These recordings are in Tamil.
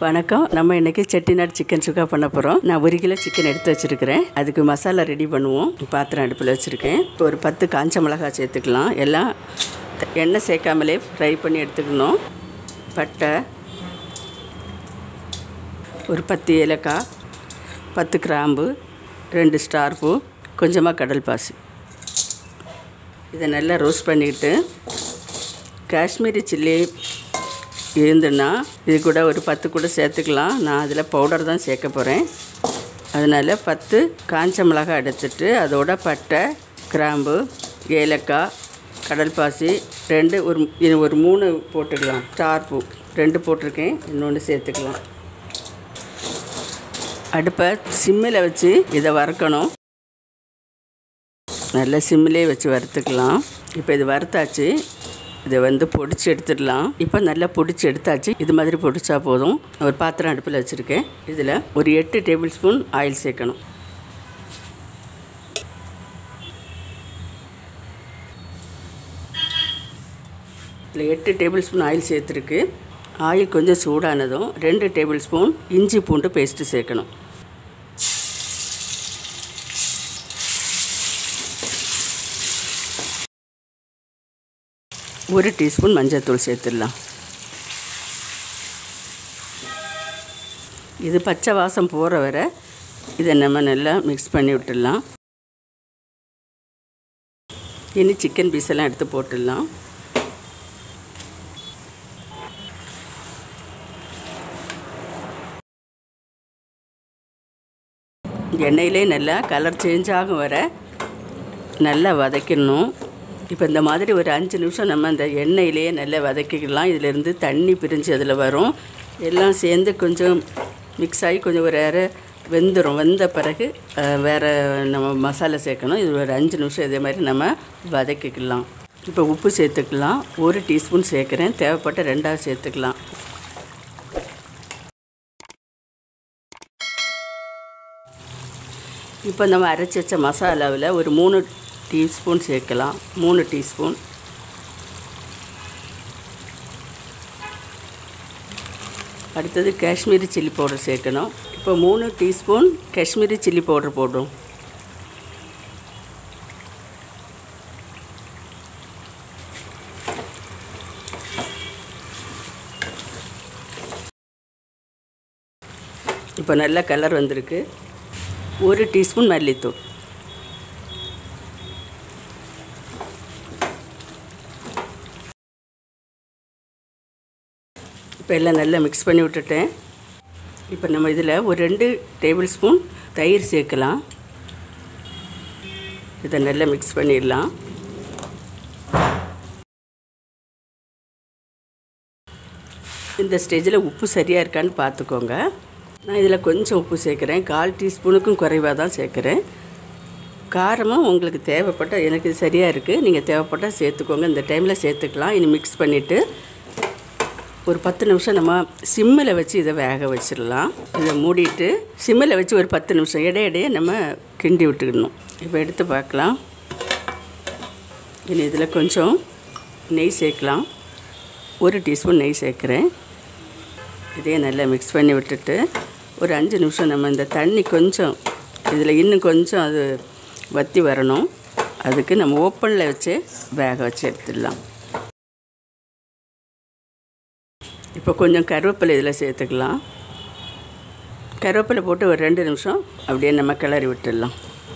வணக்கம் நம்ம இன்னைக்கு செட்டிநாடு சிக்கன் சுக்கா பண்ண போகிறோம் நான் ஒரு கிலோ சிக்கன் எடுத்து வச்சுருக்கிறேன் அதுக்கு மசாலா ரெடி பண்ணுவோம் பாத்திரம் அடுப்பில் வச்சுருக்கேன் இப்போ ஒரு பத்து காஞ்ச மிளகாய் சேர்த்துக்கலாம் எல்லாம் எண்ணெய் சேர்க்காமலே ஃப்ரை பண்ணி எடுத்துக்கணும் பட்டை ஒரு பத்து ஏலக்காய் பத்து கிராம்பு ரெண்டு ஸ்டார் பூ கொஞ்சமாக கடல் பாசி இதை நல்லா ரோஸ்ட் பண்ணிவிட்டு காஷ்மீரி சில்லி இருந்துன்னா இது கூட ஒரு பத்து கூட சேர்த்துக்கலாம் நான் அதில் பவுடர் தான் சேர்க்க போகிறேன் அதனால் பத்து காஞ்ச மிளகாய் எடுத்துட்டு அதோட பட்டை கிராம்பு ஏலக்காய் கடல் பாசி ரெண்டு ஒரு இது ஒரு மூணு போட்டுக்கலாம் ஸ்டார் பூ ரெண்டு போட்டிருக்கேன் இன்னொன்று சேர்த்துக்கலாம் அடுப்பை சிம்மில் வச்சு இதை வறுக்கணும் நல்லா சிம்மிலே வச்சு வறுத்துக்கலாம் இப்போ இது வறுத்தாச்சு இதை வந்து பொடிச்சு எடுத்துடலாம் இப்போ நல்லா பொடிச்சு எடுத்தாச்சு இது மாதிரி பொடிச்சா போதும் ஒரு பாத்திரம் அடுப்பில் வச்சுருக்கேன் இதில் ஒரு எட்டு டேபிள் ஸ்பூன் ஆயில் சேர்க்கணும் இதில் எட்டு டேபிள் ஸ்பூன் ஆயில் சேர்த்துருக்கு ஆயில் கொஞ்சம் சூடானதும் ரெண்டு டேபிள் ஸ்பூன் இஞ்சி பூண்டு பேஸ்ட்டு சேர்க்கணும் ஒரு டீஸ்பூன் மஞ்சள்தூள் சேர்த்துடலாம் இது பச்சை வாசம் போகிற வரை இதை நம்ம நல்லா மிக்ஸ் பண்ணி விட்டுடலாம் இனி சிக்கன் பீஸ் எல்லாம் எடுத்து போட்டுடலாம் எண்ணெயிலே நல்லா கலர் சேஞ்ச் ஆகும் வர நல்லா வதக்கிடணும் இப்போ இந்த மாதிரி ஒரு அஞ்சு நிமிஷம் நம்ம அந்த எண்ணெயிலேயே நல்லா வதக்கிக்கலாம் இதிலேருந்து தண்ணி பிரிஞ்சு அதில் வரும் எல்லாம் சேர்ந்து கொஞ்சம் மிக்ஸ் ஆகி கொஞ்சம் ஒரு வேறு வெந்துடும் வெந்த பிறகு வேறு நம்ம மசாலா சேர்க்கணும் இது ஒரு அஞ்சு நிமிஷம் இதே மாதிரி நம்ம வதக்கிக்கலாம் இப்போ உப்பு சேர்த்துக்கலாம் ஒரு டீஸ்பூன் சேர்க்குறேன் தேவைப்பட்ட ரெண்டாவது சேர்த்துக்கலாம் இப்போ நம்ம அரைச்சி வச்ச மசாலாவில் ஒரு மூணு டீஸ்பூன் சேர்க்கலாம் மூணு டீஸ்பூன் அடுத்தது காஷ்மீரி சில்லி பவுடர் சேர்க்கணும் இப்போ மூணு டீஸ்பூன் காஷ்மீரி சில்லி பவுடர் போடுறோம் இப்போ நல்ல கலர் வந்திருக்கு ஒரு டீஸ்பூன் மல்லித்தூள் இப்போ எல்லாம் நல்லா மிக்ஸ் பண்ணி விட்டுட்டேன் இப்போ நம்ம இதில் ஒரு ரெண்டு டேபிள் ஸ்பூன் தயிர் சேர்க்கலாம் இதை நல்லா மிக்ஸ் பண்ணிடலாம் இந்த ஸ்டேஜில் உப்பு சரியாக இருக்கான்னு பார்த்துக்கோங்க நான் இதில் கொஞ்சம் உப்பு சேர்க்குறேன் கால் டீஸ்பூனுக்கும் குறைவாக தான் சேர்க்குறேன் காரமும் உங்களுக்கு தேவைப்பட்ட எனக்கு இது சரியாக இருக்குது நீங்கள் தேவைப்பட்டால் சேர்த்துக்கோங்க இந்த டைமில் சேர்த்துக்கலாம் இனி மிக்ஸ் பண்ணிவிட்டு ஒரு பத்து நிமிஷம் நம்ம சிம்மில் வச்சு இதை வேக வச்சிடலாம் இதை மூடிட்டு சிம்மில் வச்சு ஒரு பத்து நிமிஷம் இடையிடையே நம்ம கிண்டி விட்டுக்கணும் இப்போ எடுத்து பார்க்கலாம் இனி இதில் கொஞ்சம் நெய் சேர்க்கலாம் ஒரு டீஸ்பூன் நெய் சேர்க்குறேன் இதே நல்லா மிக்ஸ் பண்ணி விட்டுட்டு ஒரு அஞ்சு நிமிஷம் நம்ம இந்த தண்ணி கொஞ்சம் இதில் இன்னும் கொஞ்சம் அது வற்றி வரணும் அதுக்கு நம்ம ஓப்பனில் வச்சு வேக வச்சு எடுத்துடலாம் இப்போ கொஞ்சம் கருவேப்பிலை இதில் சேர்த்துக்கலாம் கருவேப்பிலை போட்டு ஒரு ரெண்டு நிமிஷம் அப்படியே நம்ம கிளறி விட்டுடலாம்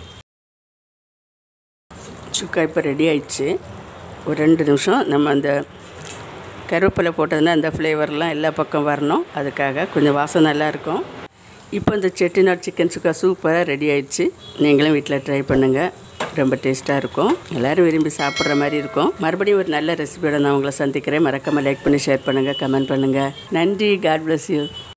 சுக்கா இப்போ ரெடி ஆயிடுச்சு ஒரு ரெண்டு நிமிஷம் நம்ம அந்த கருவேப்பிலை போட்டதுன்னா அந்த ஃப்ளேவர்லாம் எல்லா பக்கம் வரணும் அதுக்காக கொஞ்சம் வாசம் நல்லாயிருக்கும் இப்போ இந்த செட்டிநாடு சிக்கன் சுக்கா சூப்பராக ரெடி ஆயிடுச்சு நீங்களும் வீட்டில் ட்ரை பண்ணுங்கள் ரொம்ப டேஸ்ட்டாக இருக்கும் எல்லோரும் விரும்பி சாப்பிட்ற மாதிரி இருக்கும் மறுபடியும் ஒரு நல்ல ரெசிபியோட நான் உங்களை சந்திக்கிறேன் மறக்காமல் லைக் பண்ணி ஷேர் பண்ணுங்கள் கமெண்ட் பண்ணுங்கள் நன்றி காட் பிளஸ் யூ